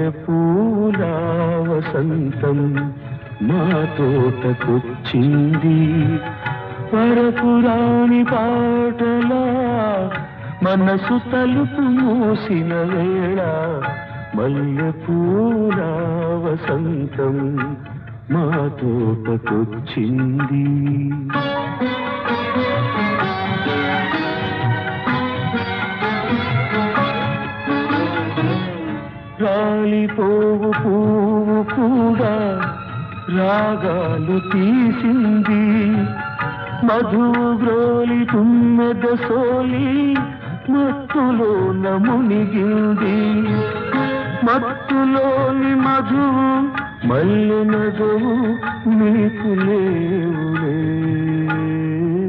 మల్లె పూల వసంతం మా తోటకొచ్చింది పరపురాని పాటలా మనసు తలుపు మూసిన వేళ మల్లె పూల వసంతం మా తోటకొచ్చింది రాలిపోవు పువ్వు కూడా రాగాలు తీసింది మధువు గ్రోలి తుమ్మెద సోలి మత్తులో మునిగింది మత్తులోని మధువు మల్లె నగవు నీకు లేవులే